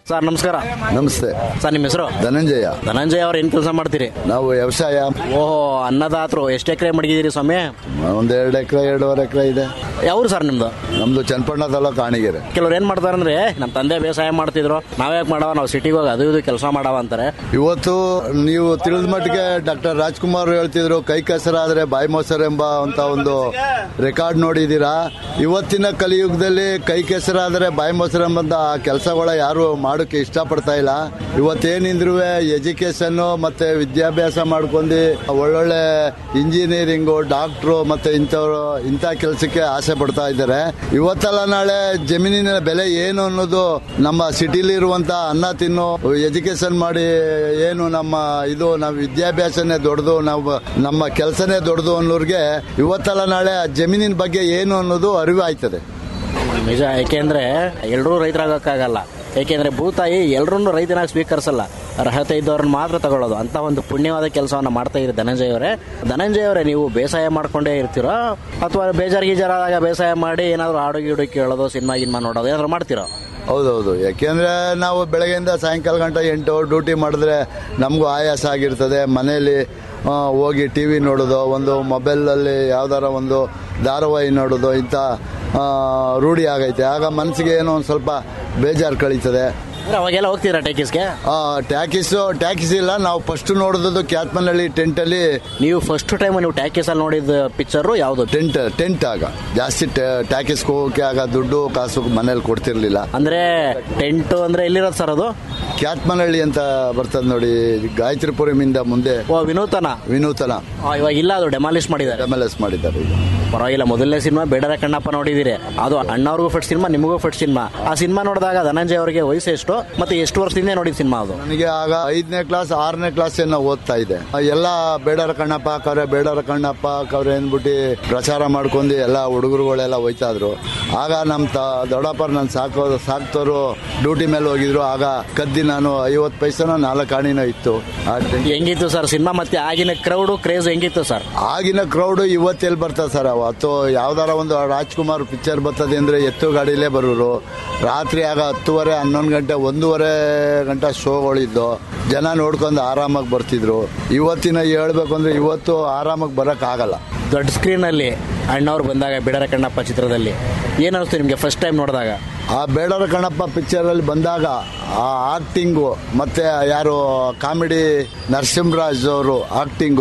sir ನಮಸ್ಕಾರ ನಮಸ್ತೆ sir ನಿಮ್ಮ ಹೆಸರು ಧನಂಜಯ ಧನಂಜಯ ಅವ್ರು ಏನ್ ಕೆಲಸ ಮಾಡ್ತೀರಿ ನಾವು ವ್ಯವಸಾಯ ಓಹೋ ಅನ್ನದಾತ್ರು ಎಷ್ಟು ಎಕರೆ ಮಡಗಿದ್ದೀರಿ ಸ್ವಾಮಿ ಒಂದ್ ಎರಡು ಎಕರೆ ಎರಡೂವರೆ ಎಕರೆ ಇದೆ ಯಾವ್ರು ಸರ್ ನಿಮ್ದು ನಮ್ದು ಚನ್ನಪಣ್ಣ ತಾಲೂಕು ಕಾಣಿಗೆರೆ ಕೆಲವ್ರು ಏನ್ ಮಾಡ್ತಾರಂದ್ರೆ ನಮ್ಮ ತಂದೆ ಬೇಸಾಯ ಮಾಡ್ತಿದ್ರು ನಾವ್ಯಾಕೆ ಮಾಡವ ನಾವು ಸಿಟಿಗೆ ಹೋಗಿ ಅದು ಇದು ಕೆಲಸ ಮಾಡವ ಅಂತಾರೆ ಇವತ್ತು ನೀವು ತಿಳಿದ ಮಟ್ಟಿಗೆ ಡಾಕ್ಟರ್ ರಾಜ್ಕುಮಾರ್ ಹೇಳ್ತಿದ್ರು ಕೈ ಕೆಸರಾದ್ರೆ ಬಾಯಿ ಮೊಸರು ಎಂಬ ಅಂತ ಒಂದು ರೆಕಾರ್ಡ್ ನೋಡಿದೀರಾ ಇವತ್ತಿನ ಕಲಿಯುಗದಲ್ಲಿ ಕೈ ಕೆಸರಾದ್ರೆ ಬಾಯಿ ಮೊಸರು ಎಂಬಂತ ಕೆಲಸಗಳ ಯಾರು ಮಾಡೋಕೆ ಇಷ್ಟಪಡ್ತಾ ಇಲ್ಲ ಇವತ್ತೇನಿದ್ರು ಎಜುಕೇಶನ್ ಮತ್ತೆ ವಿದ್ಯಾಭ್ಯಾಸ ಮಾಡ್ಕೊಂಡು ಒಳ್ಳೊಳ್ಳೆ ಇಂಜಿನಿಯರಿಂಗು ಡಾಕ್ಟ್ರು ಮತ್ತೆ ಇಂಥವ್ರು ಇಂಥ ಕೆಲಸಕ್ಕೆ ಆಸೆ ಪಡ್ತಾ ಇದ್ದಾರೆ ಇವತ್ತಲ್ಲ ನಾಳೆ ಜಮೀನಿನ ಬೆಲೆ ಏನು ಅನ್ನೋದು ನಮ್ಮ ಸಿಟಿಲಿ ಇರುವಂತ ಅನ್ನ ತಿನ್ನು ಎಜುಕೇಶನ್ ಮಾಡಿ ಏನು ನಮ್ಮ ಇದು ನಾವು ವಿದ್ಯಾಭ್ಯಾಸನೇ ದೊಡ್ಡದು ನಾವು ನಮ್ಮ ಕೆಲಸನೇ ದೊಡ್ಡದು ಅನ್ನೋರ್ಗೆ ಇವತ್ತಲ್ಲ ನಾಳೆ ಆ ಜಮೀನಿನ ಬಗ್ಗೆ ಏನು ಅನ್ನೋದು ಅರಿವು ಆಯ್ತದೆ ನಿಜ ಯಾಕೆಂದ್ರೆ ಎಲ್ಲರೂ ರೈತರಾಗಕ್ಕಾಗಲ್ಲ ಏಕೆಂದ್ರೆ ಭೂತಾಯಿ ಎಲ್ಲರನ್ನೂ ರೈತನಾಗಿ ಸ್ವೀಕರಿಸಲ್ಲ ಅರ್ಹತೆ ಇದ್ದವ್ರನ್ನ ಮಾತ್ರ ತಗೊಳ್ಳೋದು ಅಂತ ಒಂದು ಪುಣ್ಯವಾದ ಕೆಲಸವನ್ನ ಮಾಡ್ತಾ ಇರಿ ಧನಂಜಯ ಅವರೇ ಧನಂಜಯ ಅವರೇ ನೀವು ಬೇಸಾಯ ಮಾಡ್ಕೊಂಡೇ ಇರ್ತೀರೋ ಅಥವಾ ಬೇಜಾರ್ ಗೀಜಾರಾದಾಗ ಬೇಸಾಯ ಮಾಡಿ ಏನಾದ್ರು ಹಾಡು ಗೀಡು ಕೇಳೋದು ಸಿನಿಮಾ ಗಿನ್ಮಾ ನೋಡೋದು ಏನಾದ್ರು ಮಾಡ್ತೀರೋ ಹೌದೌದು ಯಾಕೆಂದ್ರೆ ನಾವು ಬೆಳಗ್ಗೆಯಿಂದ ಸಾಯಂಕಾಲ ಗಂಟೆ ಎಂಟು ರೂಟಿ ಮಾಡಿದ್ರೆ ನಮಗೂ ಆಯಾಸ ಆಗಿರ್ತದೆ ಮನೆಯಲ್ಲಿ ಆ, ಹೋಗಿ ಟಿ ವಿ ನೋಡೋದು ಒಂದು ಮೊಬೈಲಲ್ಲಿ ಯಾವ್ದಾರ ಒಂದು ಧಾರಾವಾಹಿ ನೋಡೋದು ಇಂಥ ಆ, ರೂಢಿ ಆಗೈತೆ ಆಗ ಮನಸ್ಸಿಗೆ ಏನೋ ಒಂದು ಸ್ವಲ್ಪ ಬೇಜಾರು ಕಳೀತದೆ ಅಂದ್ರೆ ಅವಾಗೆಲ್ಲ ಹೋಗ್ತೀರಾ ಟೇಕಿಸ್ಗೆ ಟ್ಯಾಕಿಸ್ ಟ್ಯಾಕಿಸ್ ಇಲ್ಲ ನಾವು ಫಸ್ಟ್ ನೋಡಿದ್ದು ಕ್ಯಾತ್ಮನಹಳ್ಳಿ ಟೆಂಟಲ್ಲಿ ನೀವು ಫಸ್ಟ್ ಟೈಮ್ ನೀವು ಟ್ಯಾಕಿಸ್ ಅಲ್ಲಿ ನೋಡಿದ ಪಿಕ್ಚರ್ ಯಾವ್ದು ಟೆಂಟ್ ಟೆಂಟ್ ಆಗ ಜಾಸ್ತಿ ಟ್ಯಾಕಿಸ್ಗೆ ಹೋಗೋಕೆ ಆಗ ದುಡ್ಡು ಕಾಸು ಮನೇಲಿ ಕೊಡ್ತಿರ್ಲಿಲ್ಲ ಅಂದ್ರೆ ಟೆಂಟ್ ಅಂದ್ರೆ ಎಲ್ಲಿರೋದು ಸರ್ ಅದು ಕ್ಯಾತ್ಮನಹಳ್ಳಿ ಅಂತ ಬರ್ತದೆ ನೋಡಿ ಗಾಯತ್ರಿಪುರಮಿಂದ ಮುಂದೆ ಓ ವಿನೂತನ ವಿನೂತನ ಆ, ಇವಾಗ ಇಲ್ಲ ಅದು ಡೆಮಾಲಿಷ್ ಮಾಡಿದ್ದಾರೆ ಎಮ್ ಎಲ್ ಎಸ್ ಮಾಡಿದ್ದಾರೆ ಈಗ ಪರವಾಗಿಲ್ಲ ಮೊದಲನೇ ಸಿನಿಮಾ ಬೇಡರ ಕಣ್ಣಪ್ಪ ನೋಡಿದಿರಿ ಅದು ಅಣ್ಣವ್ರಿಗೂ ಫಸ್ಟ್ ಸಿನಿಮಾ ನಿಮಗೂ ಫಸ್ಟ್ ಸಿನಿಮಾ ಆ ಸಿನಿಮಾ ನೋಡಿದಾಗ ಧನಂಜಯ ಅವರಿಗೆ ವಯಸ್ಸು ಎಷ್ಟು ಮತ್ತೆ ಎಷ್ಟು ವರ್ಷದಿಂದ ನೋಡಿದ ಸಿನಿಮಾ ಅದು ನನಗೆ ಆಗ ಐದನೇ ಕ್ಲಾಸ್ ಆರನೇ ಕ್ಲಾಸ್ ಏನೋ ಓದ್ತಾ ಇದೆ ಎಲ್ಲ ಬೇಡರ ಕಣ್ಣಪ್ಪ ಹಾಕವ್ರೆ ಬೇಡರ ಕಣ್ಣಪ್ಪ ಹಾಕವ್ರೆ ಅಂದ್ಬಿಟ್ಟು ಪ್ರಚಾರ ಮಾಡ್ಕೊಂಡು ಎಲ್ಲ ಹುಡುಗರುಗಳೆಲ್ಲ ಹೋಯ್ತಾ ಇದ್ರು ಆಗ ನಮ್ಮ ತ ದೊಡ್ಡಪ್ಪರು ನಾನು ಸಾಕೋ ಸಾಕ್ತೋರು ಡ್ಯೂಟಿ ಮೇಲೆ ಹೋಗಿದ್ರು ಆಗ ಕದ್ದಿ ನಾನು ಐವತ್ತು ಪೈಸನೋ ನಾಲ್ಕು ಆಣಿನೋ ಇತ್ತು ಆ ಟೆಂಟ್ ಹೆಂಗಿತ್ತು ಸರ್ ಸಿನಿಮಾ ಮತ್ತೆ ಆಗಿನ ಕ್ರೌಡ್ ಕ್ರೇಜ್ ಹೆಂಗಿತ್ತು ಸರ್ ಆಗಿನ ಕ್ರೌಡ್ ಇವತ್ತೆಲ್ಲಿ ಬರ್ತದೆ ಸರ್ ಅವತ್ತು ಯಾವ್ದಾರ ಒಂದು ರಾಜ್ಕುಮಾರ್ ಪಿಕ್ಚರ್ ಬರ್ತದೆ ಅಂದ್ರೆ ಎತ್ತು ಗಾಡಿಲೇ ಬರೋರು ರಾತ್ರಿ ಆಗ ಹತ್ತುವರೆ ಹನ್ನೊಂದು ಗಂಟೆ ಒಂದೂವರೆ ಗಂಟೆ ಶೋಗಳಿದ್ದು ಜನ ನೋಡ್ಕೊಂಡು ಆರಾಮಾಗಿ ಬರ್ತಿದ್ರು ಇವತ್ತಿನ ಹೇಳ್ಬೇಕು ಅಂದ್ರೆ ಇವತ್ತು ಆರಾಮಾಗಿ ಬರಕ್ ಆಗಲ್ಲ ದೊಡ್ಡ ಸ್ಕ್ರೀನ್ ಅಲ್ಲಿ ಅಣ್ಣವ್ರು ಬಂದಾಗ ಬಿಡರ ಕಣ್ಣಪ್ಪ ಚಿತ್ರದಲ್ಲಿ ಏನ್ ಅನಿಸ್ತು ನಿಮ್ಗೆ ಫಸ್ಟ್ ಟೈಮ್ ನೋಡಿದಾಗ ಆ ಬೇಡರ ಕಣ್ಣಪ್ಪ ಪಿಕ್ಚರ್ ಅಲ್ಲಿ ಬಂದಾಗ ಆ ಆಕ್ಟಿಂಗು ಮತ್ತೆ ಯಾರು ಕಾಮಿಡಿ ನರಸಿಂಹರಾಜ್ ಅವರು ಆಕ್ಟಿಂಗು